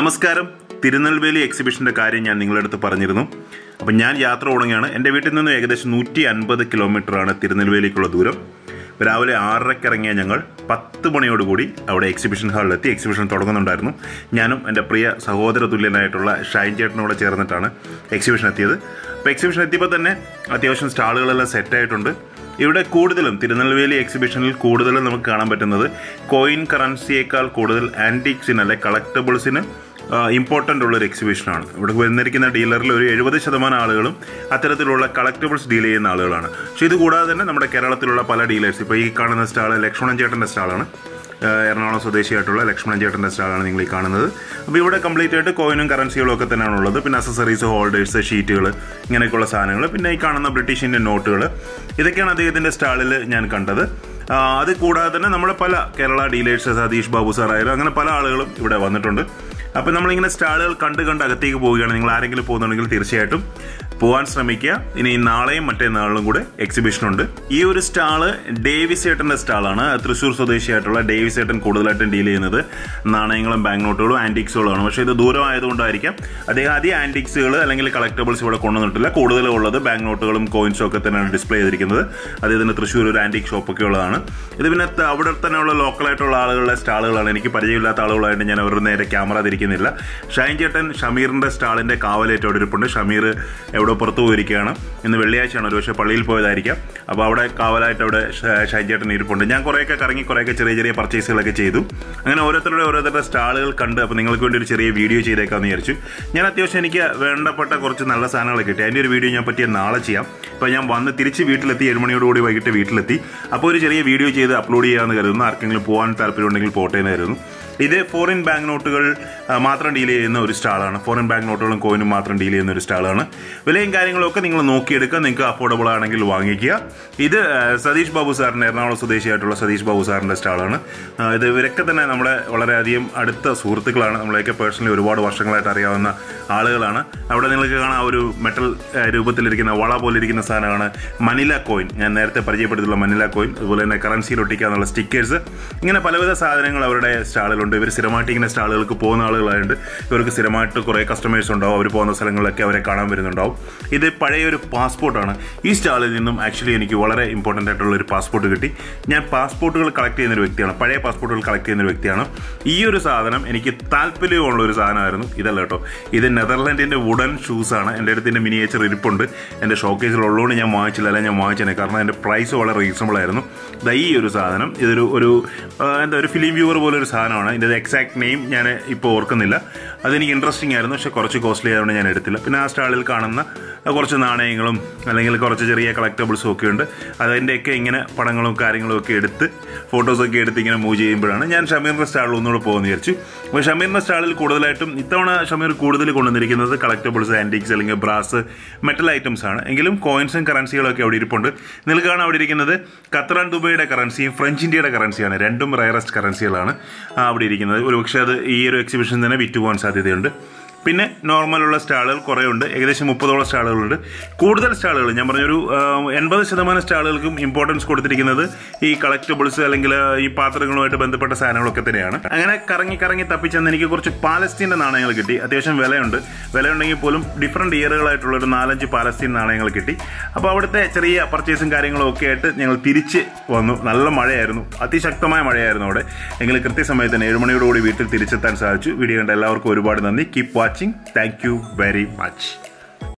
നമസ്കാരം തിരുനെൽവേലി എക്സിബിഷൻ്റെ കാര്യം ഞാൻ നിങ്ങളുടെ അടുത്ത് പറഞ്ഞിരുന്നു അപ്പം ഞാൻ യാത്ര തുടങ്ങിയാണ് എൻ്റെ വീട്ടിൽ നിന്നും ഏകദേശം നൂറ്റി അൻപത് കിലോമീറ്ററാണ് തിരുനെൽവേലിക്കുള്ള ദൂരം രാവിലെ ആറരയ്ക്ക് ഇറങ്ങിയ ഞങ്ങൾ പത്ത് മണിയോടുകൂടി അവിടെ എക്സിബിഷൻ ഹാളിലെത്തി എക്സിബിഷൻ തുടങ്ങുന്നുണ്ടായിരുന്നു ഞാനും എൻ്റെ പ്രിയ സഹോദര തുല്യനായിട്ടുള്ള ഷൈൻ ചേട്ടനോട് ചേർന്നിട്ടാണ് എക്സിബിഷൻ എത്തിയത് അപ്പോൾ എക്സിബിഷൻ എത്തിയപ്പോൾ തന്നെ അത്യാവശ്യം സ്റ്റാളുകളെല്ലാം സെറ്റായിട്ടുണ്ട് ഇവിടെ കൂടുതലും തിരുനെൽവേലി എക്സിബിഷനിൽ കൂടുതലും നമുക്ക് കാണാൻ പറ്റുന്നത് കോയിൻ കറൻസിയേക്കാൾ കൂടുതൽ ആൻറ്റിക്സിന് അല്ലെ കളക്ടബിൾസിന് ഇമ്പോർട്ടൻ്റ് ഉള്ള ഒരു എക്സിബിഷനാണ് ഇവിടെ വന്നിരിക്കുന്ന ഡീലറിൽ ഒരു എഴുപത് ശതമാനം ആളുകളും അത്തരത്തിലുള്ള കളക്ടബിൾസ് ഡീൽ ചെയ്യുന്ന ആളുകളാണ് പക്ഷേ ഇത് കൂടാതെ തന്നെ നമ്മുടെ കേരളത്തിലുള്ള പല ഡീലേഴ്സ് ഇപ്പോൾ ഈ കാണുന്ന സ്റ്റാൾ ലക്ഷ്മണൻ ചേട്ടൻ്റെ സ്റ്റാളാണ് ഏഹ് എറണാകുളം സ്വദേശിയായിട്ടുള്ള ലക്ഷ്മണൻ ചേട്ടൻ്റെ സ്റ്റാളാണ് നിങ്ങൾ ഈ കാണുന്നത് അപ്പോൾ ഇവിടെ കംപ്ലീറ്റ് ആയിട്ട് കോയിനും കറൻസികളും ഒക്കെ തന്നെയാണ് ഉള്ളത് പിന്നെ അസസറീസ് ഹോൾഡേഴ്സ് ഷീറ്റുകൾ ഇങ്ങനെയൊക്കെയുള്ള സാധനങ്ങൾ പിന്നെ ഈ കാണുന്ന ബ്രിട്ടീഷ് ഇന്ത്യൻ നോട്ടുകൾ ഇതൊക്കെയാണ് അദ്ദേഹത്തിൻ്റെ സ്റ്റാളിൽ ഞാൻ കണ്ടത് ആ, അത് കൂടാതെ തന്നെ നമ്മുടെ പല കേരള ഡീലേഴ്സ് സതീഷ് ബാബു സാർ ആയാലും അങ്ങനെ പല ആളുകളും ഇവിടെ വന്നിട്ടുണ്ട് അപ്പോൾ നമ്മളിങ്ങനെ സ്റ്റാളുകൾ കണ്ട് കണ്ട് അകത്തേക്ക് പോവുകയാണ് നിങ്ങൾ ആരെങ്കിലും പോകുന്നുണ്ടെങ്കിൽ തീർച്ചയായിട്ടും പോകാൻ ശ്രമിക്കുക ഇനി നാളെയും മറ്റേ നാളിലും കൂടെ എക്സിബിഷൻ ഉണ്ട് ഈ ഒരു സ്റ്റാള് ഡേവിസ് ഏട്ടൻ്റെ സ്റ്റാളാണ് തൃശ്ശൂർ സ്വദേശിയായിട്ടുള്ള ഡേവിസ് ഏട്ടൻ കൂടുതലായിട്ടും ഡീൽ ചെയ്യുന്നത് നാണയങ്ങളും ബാങ്ക് നോട്ടുകളും ആൻറ്റിക്സുകളുമാണ് പക്ഷേ ഇത് ദൂരം ആയതുകൊണ്ടായിരിക്കാം അദ്ദേഹം അധികം ആൻറ്റിക്സുകൾ അല്ലെങ്കിൽ കളക്ടബിൾസ് ഇവിടെ കൊണ്ടുവന്നിട്ടില്ല കൂടുതലും ഉള്ളത് ബാങ്ക് നോട്ടുകളും കോയിൻസും ഒക്കെ തന്നെയാണ് ഡിസ്പ്ലേ ചെയ്തിരിക്കുന്നത് അദ്ദേഹത്തിന് തൃശ്ശൂർ ഒരു ആൻറ്റിക് ഷോപ്പൊക്കെ ഉള്ളതാണ് ഇത് പിന്നെ ത- അവിടെ തന്നെയുള്ള ലോക്കലായിട്ടുള്ള ആളുകളുടെ സ്റ്റാളുകളാണ് എനിക്ക് പരിചയമില്ലാത്ത ആളുകളായിട്ട് ഞാൻ അവരുടെ നേരെ ക്യാമറ തിരിക്കുന്നില്ല ഷൈൻ ചേട്ടൻ ഷമീറിന്റെ സ്റ്റാളിന്റെ കാവലേറ്റ് അവിടെ ഇരിപ്പുണ്ട് ഷമീർ എവിടെ പുറത്തു പോയിരിക്കുകയാണ് ഇന്ന് വെള്ളിയാഴ്ചയാണ് ഒരു പക്ഷേ പള്ളിയിൽ പോയതായിരിക്കാം അപ്പോൾ അവിടെ കാവലായിട്ട് അവിടെ ഷ- ഷൈൻ ചേട്ടൻ ഇരിപ്പുണ്ട് ഞാൻ കുറേയൊക്കെ കറങ്ങി കുറേയൊക്കെ ചെറിയ ചെറിയ പർച്ചേസുകളൊക്കെ ചെയ്തു അങ്ങനെ ഓരോരുത്തരുടെ ഓരോരുത്തരുടെ സ്റ്റാളുകൾ കണ്ട് അപ്പോൾ നിങ്ങൾക്ക് വേണ്ടി ഒരു ചെറിയ വീഡിയോ ചെയ്തേക്കാമെന്ന് വിചാരിച്ചു ഞാൻ അത്യാവശ്യം എനിക്ക് വേണ്ടപ്പെട്ട കുറച്ച് നല്ല സാധനങ്ങൾ കിട്ടി അതിൻ്റെ ഒരു വീഡിയോ ഞാൻ പറ്റിയ നാളെ ചെയ്യാം ഇപ്പോൾ ഞാൻ വന്ന് തിരിച്ച് വീട്ടിലെത്തി ഏഴ് മണിയോടുകൂടി വൈകിട്ട് വീട്ടിലെത്തി അപ്പോൾ ഒരു ചെറിയ വീഡിയോ ചെയ്ത് അപ്ലോഡ് ചെയ്യാമെന്ന് കരുതുന്നു ആർക്കെങ്കിലും പോകാൻ താല്പര്യമുണ്ടെങ്കിൽ പോട്ടെ എന്ന് കരുതുന്നു ഇത് ഫോറിൻ ബാങ്ക് നോട്ടുകൾ ആ, മാത്രം ഡീൽ ചെയ്യുന്ന ഒരു സ്റ്റാളാണ് ഫോറിൻ ബാങ്ക് നോട്ടുകളും കോയിനും മാത്രം ഡീൽ ചെയ്യുന്ന ഒരു സ്റ്റാളാണ് വിലയും കാര്യങ്ങളൊക്കെ നിങ്ങൾ നോക്കിയെടുക്കുക നിങ്ങൾക്ക് അഫോർഡബിൾ ആണെങ്കിൽ വാങ്ങിക്കുക ഇത് ആ, സതീഷ് ബാബു സാറിൻ്റെ എറണാകുളം സ്വദേശിയായിട്ടുള്ള സതീഷ് ബാബു സാറിൻ്റെ സ്റ്റാളാണ് ആ, ഇത് ഇവരൊക്കെ തന്നെ നമ്മുടെ വളരെയധികം അടുത്ത സുഹൃത്തുക്കളാണ് നമ്മളെയൊക്കെ പേഴ്സണലി ഒരുപാട് വർഷങ്ങളായിട്ട് അറിയാവുന്ന ആളുകളാണ് അവിടെ നിങ്ങൾക്ക് കാണാം ഒരു മെറ്റൽ ആ, രൂപത്തിലിരിക്കുന്ന വള പോലെ ഇരിക്കുന്ന സാധനമാണ് മനില കോയിൻ ഞാൻ നേരത്തെ പരിചയപ്പെടുത്തിയുള്ള മനില കോയിൻ അതുപോലെ തന്നെ കറൻസിയിൽ ഒട്ടിക്കാനുള്ള സ്റ്റിക്കേഴ്സ് ഇങ്ങനെ പലവിധ സാധനങ്ങൾ അവരുടെ സ്റ്റാളിലുണ്ട് ഇവർ സ്ഥിരമായിട്ട് ഇങ്ങനെ സ്റ്റാളുകൾക്ക് പോകുന്ന ആളുകളായതുകൊണ്ട് ഇവർക്ക് സ്ഥിരമായിട്ട് കുറേ കസ്റ്റമേഴ്സ് ഉണ്ടാവും അവർ പോകുന്ന സ്ഥലങ്ങളിലൊക്കെ അവരെ കാണാൻ വരുന്നുണ്ടാവും ഇത് പഴയ ഒരു പാസ്പോർട്ടാണ് ഈ സ്റ്റാളിൽ നിന്നും ആക്ച്വലി എനിക്ക് വളരെ ഇമ്പോർട്ടൻ്റ് ആയിട്ടുള്ള ഒരു പാസ്പോർട്ട് കിട്ടി ഞാൻ പാസ്പോർട്ടുകൾ കളക്ട് ചെയ്യുന്ന ഒരു വ്യക്തിയാണ് പഴയ പാസ്പോർട്ടുകൾ കളക്ട് ചെയ്യുന്ന ഒരു വ്യക്തിയാണ് ഈ ഒരു സാധനം എനിക്ക് താല്പര്യമുള്ള ഒരു സാധനമായിരുന്നു ഇതല്ല കേട്ടോ ഇത് നെതർലാൻഡിൻ്റെ വുഡൻ ഷൂസ് ആണ് എൻ്റെ അടുത്ത് എൻ്റെ മിനിയേച്ചർ ഇരിപ്പുണ്ട് എൻ്റെ ഷോക്കേസിൽ ഉള്ളതുകൊണ്ട് ഞാൻ വാങ്ങിച്ചില്ല അല്ല ഞാൻ വാങ്ങിച്ചേനെ കാരണം എൻ്റെ പ്രൈസ് വളരെ റീസണബിൾ ആയിരുന്നു ദാ ഈ ഒരു സാധനം ഇതൊരു ഒരു ആ, എന്താ ഒരു ഫിലിം വ്യൂവർ പോലെ ഒരു സാധനമാണ് ഇതിൻ്റെ എക്സാക്ട് നെയിം ഞാൻ ഇപ്പോൾ ഓർക്കുന്നില്ല അതെനിക്ക് ഇൻട്രസ്റ്റിംഗ് ആയിരുന്നു പക്ഷേ കുറച്ച് കോസ്റ്റ്ലി ആയതുകൊണ്ട് ഞാൻ എടുത്തില്ല പിന്നെ ആ സ്റ്റാളിൽ കാണുന്ന കുറച്ച് നാണയങ്ങളും അല്ലെങ്കിൽ കുറച്ച് ചെറിയ കളക്ടബിൾസും ഒക്കെ ഉണ്ട് അതിൻ്റെയൊക്കെ ഇങ്ങനെ പടങ്ങളും കാര്യങ്ങളും ഒക്കെ എടുത്ത് ഫോട്ടോസൊക്കെ എടുത്ത് ഇങ്ങനെ മൂവ് ചെയ്യുമ്പോഴാണ് ഞാൻ ഷമീറിൻ്റെ സ്റ്റാളിൽ ഒന്നുകൂടെ പോകുമെന്ന് വിചാരിച്ചു അപ്പോൾ ഷമീറിൻ്റെ സ്റ്റാളിൽ കൂടുതലായിട്ടും ഇത്തവണ ഷമീർ കൂടുതൽ കൊണ്ടുവന്നിരിക്കുന്നത് കളക്ടബിൾസ് ആൻറ്റിക്സ് അല്ലെങ്കിൽ ബ്രാസ് മെറ്റൽ ഐറ്റംസ് ആണ് എങ്കിലും കോയിൻസും കറൻസികളും ഒക്കെ അവിടെ ഇരിപ്പുണ്ട് നിങ്ങൾക്ക് കാണാൻ അവിടെ ഇരിക്കുന്നത് ഖത്തറാൻ ദുബൈയുടെ കറൻസിയും ഫ്രഞ്ച് ഇന്ത്യയുടെ കറൻസിയാണ് രണ്ടും റയറസ്റ്റ് കറൻസികളാണ് ആ, അവിടെ ഇരിക്കുന്നത് ഒരു പക്ഷേ അത് ഈ ഒരു എക്സിബിഷൻ തന്നെ വിറ്റുപോകാൻ സാധ്യതയുണ്ട് പിന്നെ നോർമലുള്ള സ്റ്റാളുകൾ കുറേ ഉണ്ട് ഏകദേശം മുപ്പതോളം സ്റ്റാളുകളുണ്ട് കൂടുതൽ സ്റ്റാളുകൾ ഞാൻ പറഞ്ഞൊരു ആ, എൺപത് ശതമാനം സ്റ്റാളുകൾക്കും ഇമ്പോർട്ടൻസ് കൊടുത്തിരിക്കുന്നത് ഈ കളക്ടബിൾസ് അല്ലെങ്കിൽ ആ, ഈ പാത്രങ്ങളുമായിട്ട് ബന്ധപ്പെട്ട സാധനങ്ങളൊക്കെ തന്നെയാണ് അങ്ങനെ കറങ്ങി കറങ്ങി തപ്പിച്ചെന്ന് എനിക്ക് കുറച്ച് പാലസ്തീൻ്റെ നാണയങ്ങൾ കിട്ടി അത്യാവശ്യം വിലയുണ്ട് വിലയുണ്ടെങ്കിൽ പോലും ഡിഫറെൻറ്റ് ഇയറുകളായിട്ടുള്ള ഒരു നാലഞ്ച് പാലസ്തീൻ നാണയങ്ങൾ കിട്ടി അപ്പോൾ അവിടുത്തെ ചെറിയ പർച്ചേസും കാര്യങ്ങളും ഒക്കെ ആയിട്ട് ഞങ്ങൾ തിരിച്ച് വന്നു നല്ല മഴയായിരുന്നു അതിശക്തമായ മഴയായിരുന്നു അവിടെ എങ്കിലും കൃത്യസമയത്ത് തന്നെ ഏഴുമണിയോടുകൂടി വീട്ടിൽ തിരിച്ചെത്താൻ സാധിച്ചു വീഡിയോ കണ്ട എല്ലാവർക്കും ഒരുപാട് നന്ദി keep watching thank you very much